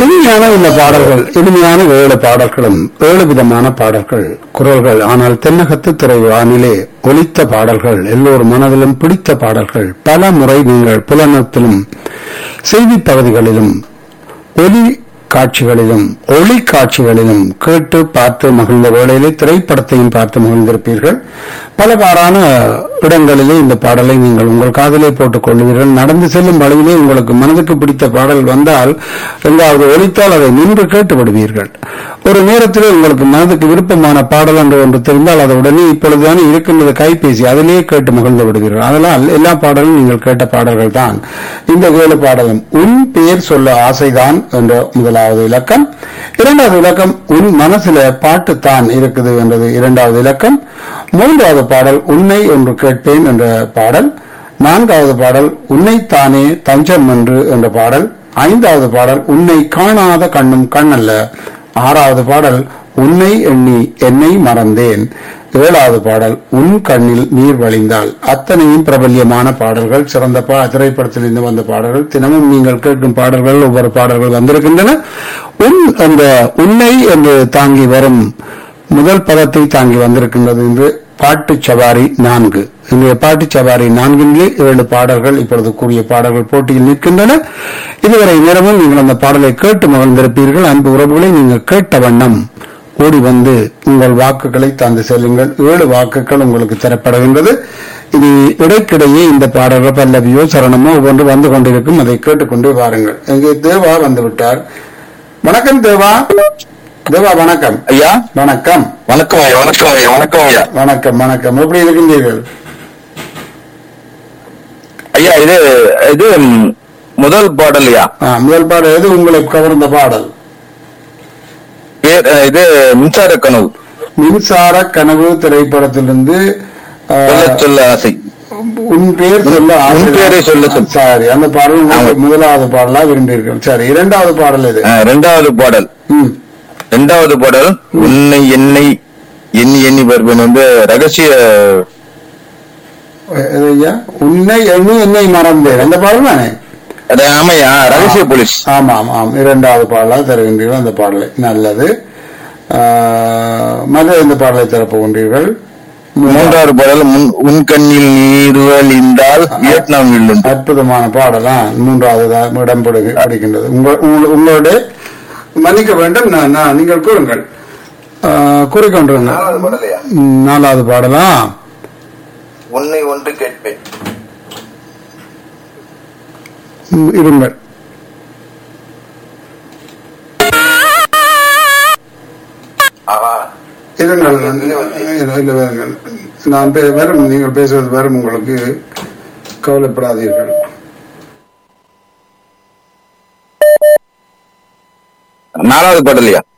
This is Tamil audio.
இனிமையான இந்த பாடல்கள் இனிமையான ஏழு பாடல்களும் ஏழு விதமான பாடல்கள் குரல்கள் ஆனால் தென்னகத்து திரை வானிலே ஒலித்த பாடல்கள் எல்லோர் மனதிலும் பிடித்த பாடல்கள் பல முறை நீங்கள் புலனத்திலும் செய்தி பகுதிகளிலும் ஒலி காட்சிகளிலும் ஒளி காட்சிகளிலும் கேட்டு பார்த்து மகிழ்ந்த வேளையிலே திரைப்படத்தையும் பார்த்து மகிழ்ந்திருப்பீர்கள் பலவாறான இடங்களிலே இந்த பாடலை நீங்கள் உங்கள் காதலே போட்டுக் கொள்வீர்கள் நடந்து செல்லும் வழியிலே உங்களுக்கு மனதுக்கு பிடித்த பாடல் வந்தால் எங்காவது ஒலித்தால் அதை நின்று கேட்டு விடுவீர்கள் ஒரு நேரத்திலே உங்களுக்கு மனதுக்கு விருப்பமான பாடல் என்று ஒன்று தெரிந்தால் அதை உடனே இப்பொழுதுதானே இருக்கின்றது கைபேசி அதிலேயே கேட்டு மகிழ்ந்து விடுவீர்கள் அதனால் எல்லா பாடலும் நீங்கள் கேட்ட பாடல்கள் தான் இந்த ஏழு பாடலும் உன் பெயர் சொல்ல ஆசைதான் என்ற முதலாவது இலக்கம் இரண்டாவது இலக்கம் உன் மனசுல பாட்டு தான் இருக்குது என்றது இரண்டாவது இலக்கம் மூன்றாவது பாடல் உன்னை என்று கேட்பேன் என்ற பாடல் நான்காவது பாடல் உன்னைத்தானே தஞ்சம் என்று என்ற பாடல் ஐந்தாவது பாடல் உன்னை காணாத கண்ணும் கண்ணல்ல ஆறாவது பாடல் உன்னை எண்ணி என்னை மறந்தேன் ஏழாவது பாடல் உன் கண்ணில் நீர் வழிந்தால் அத்தனையும் பிரபல்யமான பாடல்கள் சிறந்த பா- திரைப்படத்தில் இருந்து வந்த பாடல்கள் தினமும் நீங்கள் கேட்கும் பாடல்கள் ஒவ்வொரு பாடல்கள் வந்திருக்கின்றன உன் அந்த உன்னை என்று தாங்கி வரும் முதல் பதத்தை தாங்கி வந்திருக்கின்றது என்று பாட்டு சவாரி நான்கு இன்றைய பாட்டு சவாரி நான்கிலே ஏழு பாடல்கள் இப்பொழுது கூறிய பாடல்கள் போட்டியில் நிற்கின்றன இதுவரை நேரமும் நீங்கள் அந்த பாடலை கேட்டு மகிழ்ந்திருப்பீர்கள் அன்பு உறவுகளை நீங்கள் கேட்ட வண்ணம் ஓடி வந்து உங்கள் வாக்குகளை தந்து செல்லுங்கள் ஏழு வாக்குகள் உங்களுக்கு தரப்படுகின்றது இது இடைக்கிடையே இந்த பாடல்கள் பல்லவியோ சரணமோ ஒவ்வொன்று வந்து கொண்டிருக்கும் அதை கேட்டுக்கொண்டே வாருங்கள் இங்கே தேவா வந்து விட்டார் வணக்கம் தேவா தேவா வணக்கம் ஐயா வணக்கம் வணக்கம் ஐயா வணக்கம் ஐயா வணக்கம் ஐயா வணக்கம் வணக்கம் எப்படி இருக்கின்றீர்கள் ஐயா இது இது ம், முதல் பாடல் ஐயா ஆ, முதல் பாடல் எது உங்களுக்கு கவர்ந்த பாடல் பேர் அஹ், இது மின்சார கனவு மின்சார கனவு திரைப்படத்திலிருந்து ஆ, சொல்ல சொல்ல ஆசை உன் பேர் சொல்ல உன் ஆசை. பேரை சொல்ல சொல். சரி அந்த பாடல் உங்களுக்கு ஆமா. முதலாவது பாடலா விரும்பியிருக்கேன் சரி இரண்டாவது பாடல் எது அஹ், ரெண்டாவது பாடல் ம். ரெண்டாவது பாடல் உன்னை என்னை எண்ணி எண்ணி வருவன் வந்து ரகசிய எது ஐயா உன்னை எண்ணி என்னை மறந்தேன் அந்த பாடல் தானே அது ஆமையா ரகசிய போலீஸ் ஆமா ஆமா ஆம் இரண்டாவது பாடலா தருகின்றீர்கள் அந்த பாடலை நல்லது ஆ, மற்ற இந்த பாடலை தரப்போகின்றீர்கள் மூன்றாவது பாடல் முன்- உன் கண்ணில் நீர்வழிந்தால் வியட்நாம் வில்லும் அற்புதமான பாடலா மூன்றாவது தான் இடம் பிடி- பிடிக்கின்றது உங்க- உங்க- உங்களோட மன்னிக்க வேண்டும் நான் நான் நீங்கள் கூறுங்கள் ஆ, கூறிக்கொண்டிருங்க ம், நாலாவது பாடலா உன்னை ஒன்று கேட்பேன் ம், இருங்கள் இருங்கள் இல்ல, இல்ல, வருங்கள். நான் பே- வரும் நீங்கள் பேசுவது வரும் உங்களுக்கு கவலைப்படாதீர்கள் நாலாவது பாடல் ஐயா